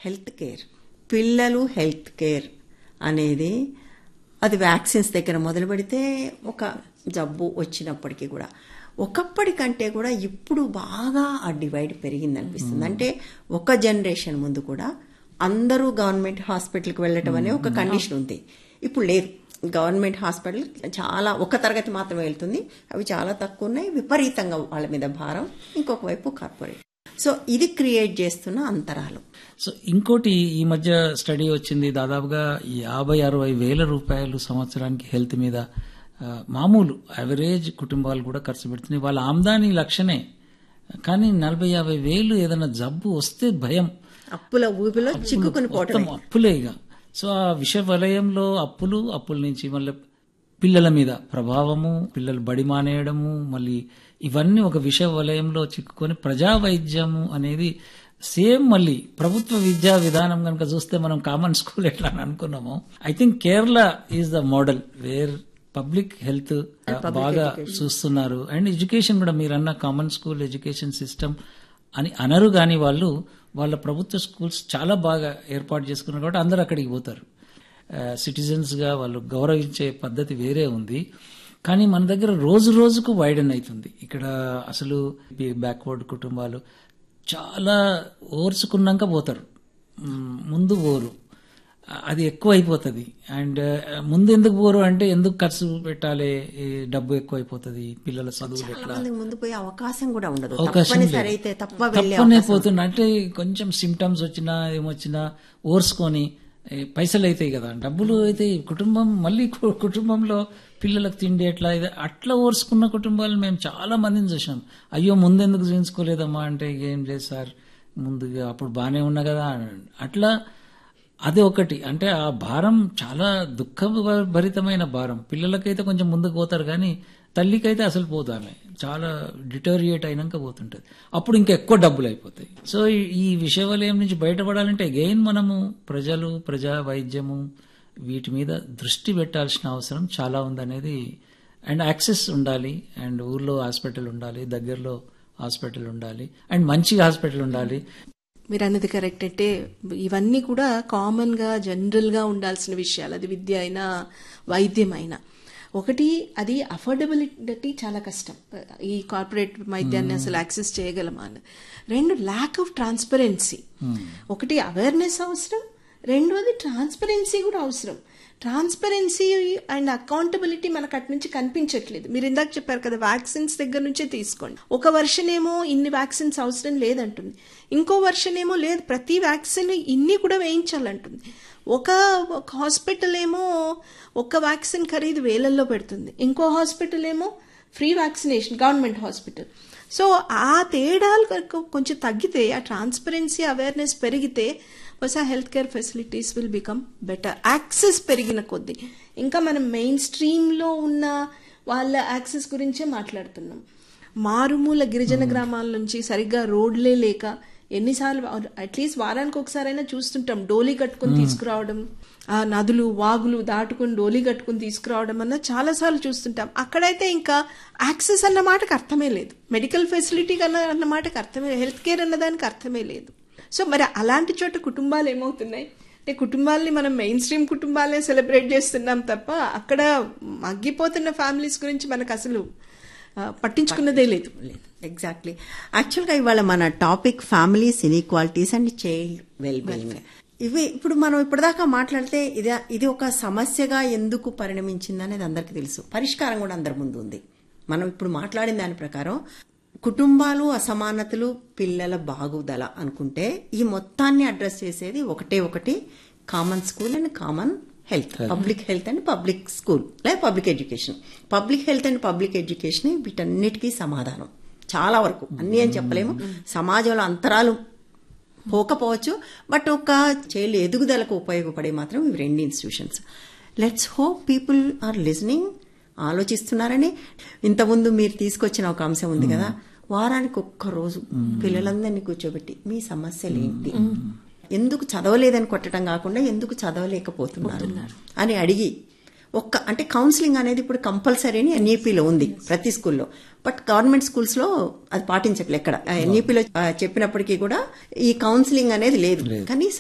Health care పిల్లలు health care అనేది అది వ్యాక్సిన్స్ దగ్గర మొదలు పెడితే ఒక జబ్బు వచ్చినప్పటికీ కూడా ఒకప్పటికంటే కూడా ఇప్పుడు బాగా ఆ డివైడ్ పెరిగింది అనిపిస్తుంది అంటే ఒక జనరేషన్ ముందు కూడా అందరూ గవర్నమెంట్ హాస్పిటల్కి వెళ్ళటం అనే ఒక కండిషన్ ఉంది ఇప్పుడు లేదు గవర్నమెంట్ హాస్పిటల్ చాలా ఒక తరగతి మాత్రమే వెళ్తుంది అవి చాలా తక్కువ ఉన్నాయి విపరీతంగా వాళ్ళ మీద భారం ఇంకొక వైపు కార్పొరేట్ సో ఇది క్రియేట్ చేస్తున్న అంతరాలు సో ఇంకోటి ఈ మధ్య స్టడీ వచ్చింది దాదాపుగా యాభై అరవై వేల రూపాయలు సంవత్సరానికి హెల్త్ మీద ఆ, మామూలు యావరేజ్ కుటుంబాలు కూడా ఖర్చు పెడుతున్నాయి వాళ్ళ ఆమ్దాని లక్షనే కానీ నలభై యాభై వేలు ఏదైనా జబ్బు వస్తే భయం అప్పుల ఊబిలో చిక్కుకుని పోవటం మొత్తం అప్పులే ఇక సో ఆ విష వలయంలో అప్పులు అప్పుల నుంచి మళ్ళీ పిల్లల మీద ప్రభావము పిల్లలు బడి మానేయడము మళ్ళీ ఇవన్నీ ఒక విష వలయంలో చిక్కుకొని ప్రజా వైద్యము అనేది సేమ్ మళ్ళీ ప్రభుత్వ విద్యా విధానం కనుక చూస్తే మనం కామన్ స్కూల్ ఎట్లా అని అనుకున్నామో I think Kerala is the model where public health బాగా చూస్తున్నారు అండ్ ఎడ్యుకేషన్ కూడా మీరన్న కామన్ స్కూల్ ఎడ్యుకేషన్ సిస్టమ్ అని అనరు గాని వాళ్ళు వాళ్ళ ప్రభుత్వ స్కూల్స్ చాలా బాగా ఏర్పాటు చేసుకున్నారు కాబట్టి అందరూ అక్కడికి పోతారు సిటిజన్స్ గా వాళ్ళు గౌరవించే పద్ధతి వేరే ఉంది కానీ మన దగ్గర రోజు రోజుకు వైడన్ అవుతుంది ఇక్కడ అసలు బ్యాక్వర్డ్ కుటుంబాలు చాలా ఓర్చుకున్నాక పోతారు మ్, ముందు పోరు అది ఎక్కువ అయిపోతుంది అండ్ ముందు ఎందుకు పోరు అంటే ఎందుకు ఖర్చు పెట్టాలి ఈ డబ్బు ఎక్కువ అయిపోతుంది పిల్లల చదువులు ఎట్లా మందికి ముందు పోయే అవకాశం కూడా ఉండదు అవకాశం తప్పనిసరి లేదు. అయితే తప్ప వెళ్ళే తప్పనే పోతున్నా అంటే కొంచెం సిమ్టమ్స్ వచ్చినా ఏమొచ్చినా ఓర్చుకొని ఏ, పైసలు అవుతాయి కదా డబ్బులు అయితే కుటుంబం మళ్ళీ కు- కుటుంబంలో పిల్లలకు తిండి ఎట్లా ఇది అట్లా ఓర్చుకున్న కుటుంబాలు మేము చాలా మందిని చూసాం అయ్యో ముందెందుకు చూపించుకోలేదమ్మా అంటే ఏం లేదు సార్ ముందుగా అప్పుడు బాగానే ఉన్నా కదా అన్నాడు. అట్లా అది ఒకటి అంటే ఆ భారం చాలా దుఃఖభరితమైన భారం పిల్లలకైతే కొంచెం ముందుకు పోతారు కానీ తల్లికైతే అసలు పోదు ఆమె చాలా డిటోరియేట్ అయినాక పోతుంటది అప్పుడు ఇంకా ఎక్కువ డబ్బులు అయిపోతాయి సో ఈ- ఈ విషవలయం నుంచి బయటపడాలంటే అగైన్ మనము ప్రజలు ప్రజా వైద్యము వీటి మీద దృష్టి పెట్టాల్సిన అవసరం చాలా ఉందనేది అండ్ యాక్సెస్ ఉండాలి అండ్ ఊర్లో హాస్పిటల్ ఉండాలి దగ్గరలో హాస్పిటల్ ఉండాలి అండ్ మంచి హాస్పిటల్ ఉండాలి మీరు అన్నది కరెక్ట్ అంటే ఇవన్నీ కూడా కామన్ గా జనరల్ గా ఉండాల్సిన విషయాలు అది విద్య అయినా వైద్యం అయినా ఒకటి అది అఫోర్డబిలిటీ చాలా కష్టం ఈ కార్పొరేట్ వైద్యాన్ని అసలు యాక్సెస్ చేయగలమా అని రెండు ల్యాక్ ఆఫ్ ట్రాన్స్పరెన్సీ ఒకటి అవేర్నెస్ అవసరం రెండోది ట్రాన్స్పరెన్సీ కూడా అవసరం ట్రాన్స్పరెన్సీ అండ్ అకౌంటబిలిటీ మనకు అటు నుంచి కనిపించట్లేదు మీరు ఇందాక చెప్పారు కదా వ్యాక్సిన్స్ దగ్గర నుంచే తీసుకోండి ఒక వర్షన్ ఏమో ఇన్ని వ్యాక్సిన్స్ అవసరం లేదంటుంది ఇంకో వర్షన్ ఏమో లేదు ప్రతి వ్యాక్సిన్ ఇన్ని కూడా వేయించాలంటుంది ఒక హాస్పిటల్ ఏమో ఒక వ్యాక్సిన్ ఖరీదు వేలల్లో పెడుతుంది ఇంకో హాస్పిటల్ ఏమో free vaccination government hospital so ఆ తేడాలు కనుక కొంచెం తగ్గితే ఆ ట్రాన్స్పరెన్సీ అవేర్నెస్ పెరిగితే బహుశా health care facilities will become better access పెరిగిన కొద్దీ ఇంకా మనం మెయిన్ స్ట్రీమ్లో ఉన్న వాళ్ళ యాక్సెస్ గురించే మాట్లాడుతున్నాం మారుమూల గిరిజన గ్రామాల నుంచి సరిగ్గా రోడ్లే లేక ఎన్నిసార్లు అట్లీస్ట్ వారానికి ఒకసారైనా చూస్తుంటాం డోలీ కట్టుకుని తీసుకురావడం ఆ నదులు వాగులు దాటుకుని డోలీ కట్టుకుని తీసుకురావడం అన్న చాలా సార్లు చూస్తుంటాం అక్కడైతే ఇంకా యాక్సెస్ అన్న మాటకు అర్థమే లేదు మెడికల్ ఫెసిలిటీ కన్నా అన్న మాటకు అర్థమే హెల్త్ కేర్ అన్న దానికి అర్థమే లేదు సో మరి అలాంటి చోట కుటుంబాలు ఏమవుతున్నాయి అంటే కుటుంబాలని మనం మెయిన్ స్ట్రీమ్ కుటుంబాలనే సెలబ్రేట్ చేస్తున్నాం తప్ప అక్కడ మగ్గిపోతున్న ఫ్యామిలీస్ గురించి మనకు అసలు ఆ, పట్టించుకున్నదే లేదు ఎగ్జాక్ట్లీ యాక్చువల్గా ఇవాళ మన topic families inequalities and child well being ఇవి ఇప్పుడు మనం ఇప్పటిదాకా మాట్లాడితే ఇది ఇది ఒక సమస్యగా ఎందుకు పరిణమించింది అనేది అందరికీ తెలుసు పరిష్కారం కూడా అందరి ముందు ఉంది మనం ఇప్పుడు మాట్లాడిన దాని ప్రకారం కుటుంబాలు అసమానతలు పిల్లల బాగుదల అనుకుంటే ఈ మొత్తాన్ని అడ్రస్ చేసేది ఒకటే ఒకటి common school and common health public health and public school లేదా public education public health and public education వీటన్నిటికీ సమాధానం చాలా వరకు అన్ని అని చెప్పలేము సమాజంలో అంతరాలు పోకపోవచ్చు బట్ ఒక చైల్డ్ ఎదుగుదలకు ఉపయోగపడే మాత్రం ఇవి రెండు institutions let's hope people are listening ఆలోచిస్తున్నారని ఇంతకుముందు మీరు తీసుకొచ్చిన ఒక అంశం ఉంది కదా వారానికి ఒక్క రోజు పిల్లలందరినీ కూర్చోబెట్టి మీ సమస్యలు ఏంటి ఎందుకు చదవలేదని కొట్టడం కాకుండా ఎందుకు చదవలేకపోతున్నారు అని అడిగి ఒక్క అంటే కౌన్సిలింగ్ అనేది ఇప్పుడు కంపల్సరీ అని ఎన్ఈపీలో ఉంది ప్రతి స్కూల్లో బట్ గవర్నమెంట్ స్కూల్స్ లో అది పాటించట్లేదు ఎక్కడ ఎన్ఈపీలో చెప్పినప్పటికీ కూడా ఈ కౌన్సిలింగ్ అనేది లేదు కనీసం